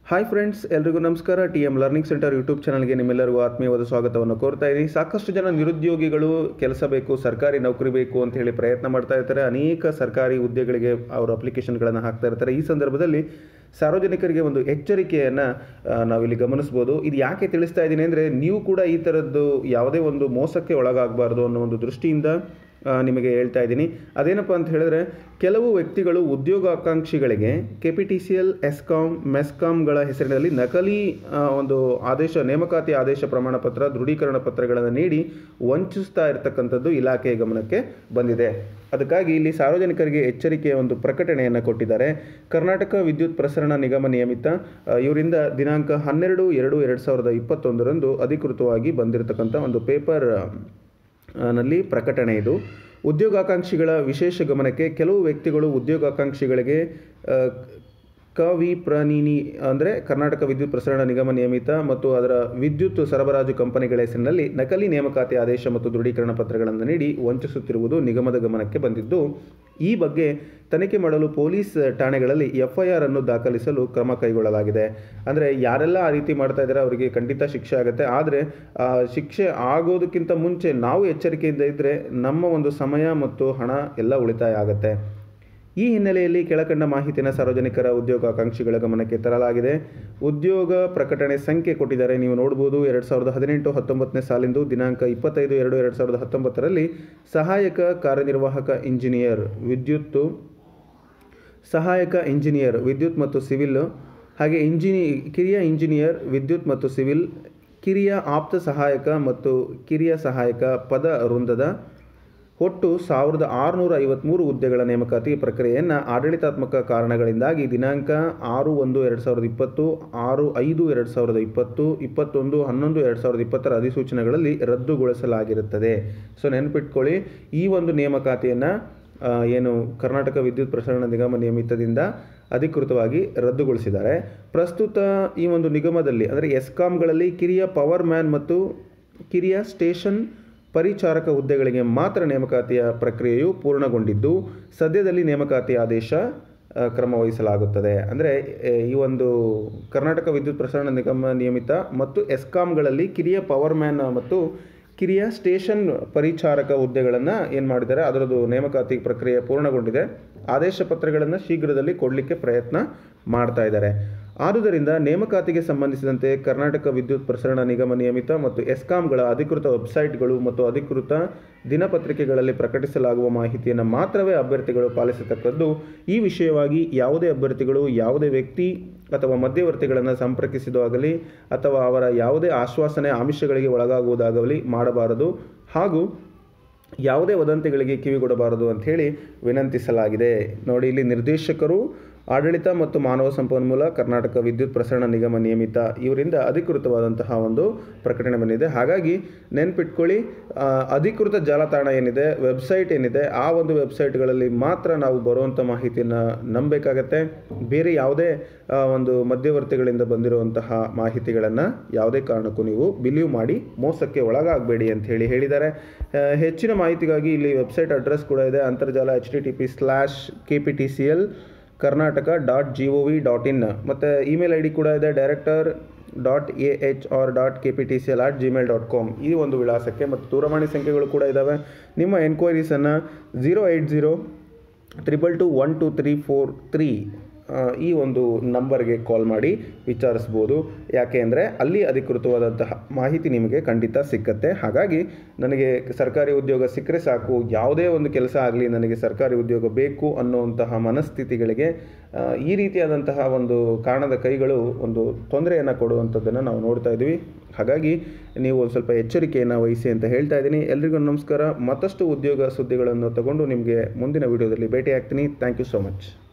hi friends ಎಲ್ರಿಗೂ ನಮಸ್ಕಾರ T M learning centre YouTube ಚಾನಲ್ಗೆ ನಿಮ್ಮೆಲ್ಲರಿಗೂ ಆತ್ಮೀಯವಾದ ಸ್ವಾಗತವನ್ನು ಕೋರ್ತಾ ಇದ್ದೀನಿ ಸಾಕಷ್ಟು ಜನ ನಿರುದ್ಯೋಗಿಗಳು ಕೆಲಸ ಬೇಕು ಸರ್ಕಾರಿ ನೌಕರಿ ಬೇಕು ಅಂತ ಹೇಳಿ ಪ್ರಯತ್ನ ಮಾಡ್ತಾ ಇರ್ತಾರೆ ಅನೇಕ ಸರ್ಕಾರಿ ಹುದ್ದೆಗಳಿಗೆ ಅವರು ಅಪ್ಲಿಕೇಶನ್ಗಳನ್ನು ಹಾಕ್ತಾ ಇರ್ತಾರೆ ಈ ಸಂದರ್ಭದಲ್ಲಿ ಸಾರ್ವಜನಿಕರಿಗೆ ಒಂದು ಎಚ್ಚರಿಕೆಯನ್ನು ನಾವಿಲ್ಲಿ ಗಮನಿಸ್ಬೋದು ಇದು ಯಾಕೆ ತಿಳಿಸ್ತಾ ಇದ್ದೀನಿ ಅಂದರೆ ನೀವು ಕೂಡ ಈ ಥರದ್ದು ಯಾವುದೇ ಒಂದು ಮೋಸಕ್ಕೆ ಒಳಗಾಗಬಾರ್ದು ಅನ್ನೋ ಒಂದು ದೃಷ್ಟಿಯಿಂದ ಆ, ನಿಮಗೆ ಹೇಳ್ತಾ ಇದ್ದೀನಿ ಅದೇನಪ್ಪ ಅಂತ ಹೇಳಿದ್ರೆ ಕೆಲವು ವ್ಯಕ್ತಿಗಳು ಉದ್ಯೋಗಾಕಾಂಕ್ಷಿಗಳಿಗೆ K P T C L ESCOM ಮೆಸ್ಕಾಮ್ಗಳ ಹೆಸರಿನಲ್ಲಿ ನಕಲಿ ಆ, ಒಂದು ಆದೇಶ ನೇಮಕಾತಿ ಆದೇಶ ಪ್ರಮಾಣ ಪತ್ರ ದೃಢೀಕರಣ ಪತ್ರಗಳನ್ನು ನೀಡಿ ವಂಚಿಸ್ತಾ ಇರತಕ್ಕಂಥದ್ದು ಇಲಾಖೆಯ ಗಮನಕ್ಕೆ ಬಂದಿದೆ ಅದಕ್ಕಾಗಿ ಇಲ್ಲಿ ಸಾರ್ವಜನಿಕರಿಗೆ ಎಚ್ಚರಿಕೆಯ ಒಂದು ಪ್ರಕಟಣೆಯನ್ನು ಕೊಟ್ಟಿದ್ದಾರೆ ಕರ್ನಾಟಕ ವಿದ್ಯುತ್ ಪ್ರಸರಣ ನಿಗಮ ನಿಯಮಿತ ಆ, ಇವರಿಂದ ದಿನಾಂಕ ಹನ್ನೆರಡು ಎರಡು ಎರಡು ಸಾವಿರದ ಇಪ್ಪತ್ತೊಂದರಂದು ಅಧಿಕೃತವಾಗಿ ಬಂದಿರತಕ್ಕಂಥ ಒಂದು ಪೇಪರ್ ಆ, ನಲ್ಲಿ ಪ್ರಕಟಣೆ ಇದು ಉದ್ಯೋಗಾಕಾಂಕ್ಷಿಗಳ ವಿಶೇಷ ಗಮನಕ್ಕೆ ಕೆಲವು ವ್ಯಕ್ತಿಗಳು ಉದ್ಯೋಗಾಕಾಂಕ್ಷಿಗಳಿಗೆ ಆ, ಕ ವಿ ಪ್ರನಿನಿ ಅಂದರೆ ಕರ್ನಾಟಕ ವಿದ್ಯುತ್ ಪ್ರಸರಣ ನಿಗಮ ನಿಯಮಿತ ಮತ್ತು ಅದರ ವಿದ್ಯುತ್ ಸರಬರಾಜು ಕಂಪನಿಗಳ ಹೆಸರಿನಲ್ಲಿ ನಕಲಿ ನೇಮಕಾತಿ ಆದೇಶ ಮತ್ತು ದೃಢೀಕರಣ ಪತ್ರಗಳನ್ನು ನೀಡಿ ವಂಚಿಸುತ್ತಿರುವುದು ನಿಗಮದ ಗಮನಕ್ಕೆ ಬಂದಿದ್ದು ಈ ಬಗ್ಗೆ ತನಿಖೆ ಮಾಡಲು ಪೊಲೀಸ್ ಠಾಣೆಗಳಲ್ಲಿ ಎಫ್ಐಆರ್ ಅನ್ನು ದಾಖಲಿಸಲು ಕ್ರಮ ಕೈಗೊಳ್ಳಲಾಗಿದೆ ಅಂದರೆ ಯಾರೆಲ್ಲ ಆ ರೀತಿ ಮಾಡ್ತಾ ಇದ್ದಾರೆ ಅವರಿಗೆ ಖಂಡಿತ ಶಿಕ್ಷೆ ಆಗುತ್ತೆ ಆದರೆ ಆ ಶಿಕ್ಷೆ ಆಗೋದಕ್ಕಿಂತ ಮುಂಚೆ ನಾವು ಎಚ್ಚರಿಕೆಯಿಂದ ಇದ್ದರೆ ನಮ್ಮ ಒಂದು ಸಮಯ ಮತ್ತು ಹಣ ಎಲ್ಲ ಉಳಿತಾಯ ಆಗುತ್ತೆ ಈ ಹಿನ್ನೆಲೆಯಲ್ಲಿ ಕೆಳಕಂಡ ಮಾಹಿತಿನ ಸಾರ್ವಜನಿಕರ ಉದ್ಯೋಗಾಕಾಂಕ್ಷಿಗಳ ಗಮನಕ್ಕೆ ತರಲಾಗಿದೆ ಉದ್ಯೋಗ ಪ್ರಕಟಣೆ ಸಂಖ್ಯೆ ಕೊಟ್ಟಿದ್ದಾರೆ ನೀವು ನೋಡ್ಬೋದು ಎರಡು ಸಾವಿರದ ಹದಿನೆಂಟು ಹತ್ತೊಂಬತ್ತನೇ ಸಾಲಿಂದು ದಿನಾಂಕ ಇಪ್ಪತ್ತೈದು ಎರಡು ಎರಡು ಸಾವಿರದ ಹತ್ತೊಂಬತ್ತರಲ್ಲಿ ಸಹಾಯಕ ಕಾರ್ಯನಿರ್ವಾಹಕ ಇಂಜಿನಿಯರ್ ವಿದ್ಯುತ್ತು ಸಹಾಯಕ ಇಂಜಿನಿಯರ್ ವಿದ್ಯುತ್ ಮತ್ತು ಸಿವಿಲ್ ಹಾಗೆ ಇಂಜಿನಿ ಕಿರಿಯ ಇಂಜಿನಿಯರ್ ವಿದ್ಯುತ್ ಮತ್ತು ಸಿವಿಲ್ ಕಿರಿಯ ಆಪ್ತ ಸಹಾಯಕ ಮತ್ತು ಕಿರಿಯ ಸಹಾಯಕ ಪದ ವೃಂದದ ಒಟ್ಟು ಸಾವಿರದ ಆರುನೂರ ಐವತ್ತ್ಮೂರು ಹುದ್ದೆಗಳ ನೇಮಕಾತಿ ಪ್ರಕ್ರಿಯೆಯನ್ನು ಆಡಳಿತಾತ್ಮಕ ಕಾರಣಗಳಿಂದಾಗಿ ದಿನಾಂಕ ಆರು ಒಂದು ಎರಡು ಸಾವಿರದ ಇಪ್ಪತ್ತು ಆರು ಐದು ಎರಡು ಸಾವಿರದ ಇಪ್ಪತ್ತು ಇಪ್ಪತ್ತೊಂದು ಹನ್ನೊಂದು ಎರಡು ಸಾವಿರದ ಇಪ್ಪತ್ತರ ಅಧಿಸೂಚನೆಗಳಲ್ಲಿ ರದ್ದುಗೊಳಿಸಲಾಗಿರುತ್ತದೆ ಸೊ ನೆನಪಿಟ್ಕೊಳ್ಳಿ ಈ ಒಂದು ನೇಮಕಾತಿಯನ್ನು ಆ, ಏನು ಕರ್ನಾಟಕ ವಿದ್ಯುತ್ ಪ್ರಸರಣ ನಿಗಮ ನಿಯಮಿತದಿಂದ ಅಧಿಕೃತವಾಗಿ ರದ್ದುಗೊಳಿಸಿದ್ದಾರೆ ಪ್ರಸ್ತುತ ಈ ಒಂದು ನಿಗಮದಲ್ಲಿ ಅಂದರೆ ಎಸ್ಕಾಮ್ಗಳಲ್ಲಿ ಕಿರಿಯ ಪವರ್ ಮ್ಯಾನ್ ಮತ್ತು ಕಿರಿಯ ಸ್ಟೇಷನ್ ಪರಿಚಾರಕ ಹುದ್ದೆಗಳಿಗೆ ಮಾತ್ರ ನೇಮಕಾತಿಯ ಪ್ರಕ್ರಿಯೆಯು ಪೂರ್ಣಗೊಂಡಿದ್ದು ಸದ್ಯದಲ್ಲಿ ನೇಮಕಾತಿ ಆದೇಶ ಆ, ಕ್ರಮ ವಹಿಸಲಾಗುತ್ತದೆ ಅಂದರೆ ಎ, ಈ ಒಂದು ಕರ್ನಾಟಕ ವಿದ್ಯುತ್ ಪ್ರಸರಣ ನಿಗಮ ನಿಯಮಿತ ಮತ್ತು ಎಸ್ಕಾಮ್ಗಳಲ್ಲಿ ಕಿರಿಯ ಪವರ್ ಮ್ಯಾನ್ ಮತ್ತು ಕಿರಿಯ ಸ್ಟೇಷನ್ ಪರಿಚಾರಕ ಹುದ್ದೆಗಳನ್ನು ಏನು ಮಾಡಿದ್ದಾರೆ ಅದರದ್ದು ನೇಮಕಾತಿ ಪ್ರಕ್ರಿಯೆ ಪೂರ್ಣಗೊಂಡಿದೆ ಆದೇಶ ಪತ್ರಗಳನ್ನು ಶೀಘ್ರದಲ್ಲಿ ಕೊಡಲಿಕ್ಕೆ ಪ್ರಯತ್ನ ಮಾಡ್ತಾ ಇದ್ದಾರೆ ಆದುದರಿಂದ ನೇಮಕಾತಿಗೆ ಸಂಬಂಧಿಸಿದಂತೆ ಕರ್ನಾಟಕ ವಿದ್ಯುತ್ ಪ್ರಸರಣ ನಿಗಮ ನಿಯಮಿತ ಮತ್ತು ಎಸ್ಕಾಂಗಳ ಅಧಿಕೃತ ವೆಬ್ಸೈಟ್ಗಳು ಮತ್ತು ಅಧಿಕೃತ ದಿನಪತ್ರಿಕೆಗಳಲ್ಲಿ ಪ್ರಕಟಿಸಲಾಗುವ ಮಾಹಿತಿಯನ್ನು ಮಾತ್ರವೇ ಅಭ್ಯರ್ಥಿಗಳು ಪಾಲಿಸತಕ್ಕದ್ದು ಈ ವಿಷಯವಾಗಿ ಯಾವುದೇ ಅಭ್ಯರ್ಥಿಗಳು ಯಾವುದೇ ವ್ಯಕ್ತಿ ಅಥವಾ ಮಧ್ಯವರ್ತಿಗಳನ್ನು ಸಂಪರ್ಕಿಸಿದಾಗಲಿ ಅಥವಾ ಅವರ ಯಾವುದೇ ಆಶ್ವಾಸನೆ ಆಮಿಷಗಳಿಗೆ ಒಳಗಾಗುವುದಾಗಲಿ ಮಾಡಬಾರದು ಹಾಗೂ ಯಾವುದೇ ವದಂತಿಗಳಿಗೆ ಕಿವಿಗೊಡಬಾರದು ಅಂಥೇಳಿ ವಿನಂತಿಸಲಾಗಿದೆ ನೋಡಿ ಇಲ್ಲಿ ನಿರ್ದೇಶಕರು ಆಡಳಿತ ಮತ್ತು ಮಾನವ ಸಂಪನ್ಮೂಲ ಕರ್ನಾಟಕ ವಿದ್ಯುತ್ ಪ್ರಸರಣ ನಿಗಮ ನಿಯಮಿತ ಇವರಿಂದ ಅಧಿಕೃತವಾದಂತಹ ಒಂದು ಪ್ರಕಟಣೆ ಬಂದಿದೆ ಹಾಗಾಗಿ ನೆನ್ಪಿಟ್ಕೊಳ್ಳಿ ಆ, ಅಧಿಕೃತ ಜಾಲತಾಣ ಏನಿದೆ ವೆಬ್ಸೈಟ್ ಏನಿದೆ ಆ ಒಂದು ವೆಬ್ಸೈಟ್ಗಳಲ್ಲಿ ಮಾತ್ರ ನಾವು ಬರುವಂಥ ಮಾಹಿತಿಯನ್ನು ನಂಬಬೇಕಾಗತ್ತೆ ಬೇರೆ ಯಾವುದೇ ಆ, ಒಂದು ಮಧ್ಯವರ್ತಿಗಳಿಂದ ಬಂದಿರುವಂತಹ ಮಾಹಿತಿಗಳನ್ನು ಯಾವುದೇ ಕಾರಣಕ್ಕೂ ನೀವು ಬಿಲೀವ್ ಮಾಡಿ ಮೋಸಕ್ಕೆ ಒಳಗಾಗಬೇಡಿ ಅಂತ ಹೇಳಿ ಹೇಳಿದ್ದಾರೆ ಆ, ಹೆಚ್ಚಿನ ಮಾಹಿತಿಗಾಗಿ ಇಲ್ಲಿ ವೆಬ್ಸೈಟ್ ಅಡ್ರೆಸ್ ಕೂಡ ಇದೆ ಅಂತರ್ಜಾಲ H T T P slash K P T C L Karnataka dot G O V dot in ಮತ್ತು ಇಮೇಲ್ ಐ ಡಿ ಕೂಡ ಇದೆ director dot A H R dot K P T C L at Gmail dot com ಈ ಒಂದು ವಿಳಾಸಕ್ಕೆ ಮತ್ತು ದೂರವಾಣಿ ಸಂಖ್ಯೆಗಳು ಕೂಡ ಇದ್ದಾವೆ ನಿಮ್ಮ ಎನ್ಕ್ವೈರೀಸನ್ನು zero eight zero triple two one two three four three ಈ ಒಂದು ನಂಬರ್ಗೆ ಕಾಲ್ ಮಾಡಿ ವಿಚಾರಿಸ್ಬೋದು ಯಾಕೆ ಅಂದರೆ ಅಲ್ಲಿ ಅಧಿಕೃತವಾದಂತಹ ಮಾಹಿತಿ ನಿಮಗೆ ಖಂಡಿತ ಸಿಕ್ಕತ್ತೆ ಹಾಗಾಗಿ ನನಗೆ ಸರ್ಕಾರಿ ಉದ್ಯೋಗ ಸಿಕ್ಕರೆ ಸಾಕು ಯಾವುದೇ ಒಂದು ಕೆಲಸ ಆಗಲಿ ನನಗೆ ಸರ್ಕಾರಿ ಉದ್ಯೋಗ ಬೇಕು ಅನ್ನುವಂತಹ ಮನಸ್ಥಿತಿಗಳಿಗೆ ಆ, ಈ ರೀತಿಯಾದಂತಹ ಒಂದು ಕಾರಣದ ಕೈಗಳು ಒಂದು ತೊಂದರೆಯನ್ನು ಕೊಡುವಂಥದ್ದನ್ನು ನಾವು ನೋಡ್ತಾ ಇದ್ದೀವಿ ಹಾಗಾಗಿ ನೀವು ಒಂದು ಸ್ವಲ್ಪ ಎಚ್ಚರಿಕೆಯನ್ನು ವಹಿಸಿ ಅಂತ ಹೇಳ್ತಾ ಇದ್ದೀನಿ ಎಲ್ರಿಗೂ ನಮಸ್ಕಾರ ಮತ್ತಷ್ಟು ಉದ್ಯೋಗ ಸುದ್ದಿಗಳನ್ನು ತಗೊಂಡು ನಿಮಗೆ ಮುಂದಿನ ವಿಡಿಯೋದಲ್ಲಿ ಭೇಟಿ ಆಗ್ತೀನಿ ಥ್ಯಾಂಕ್ ಯು ಸೋ ಮಚ್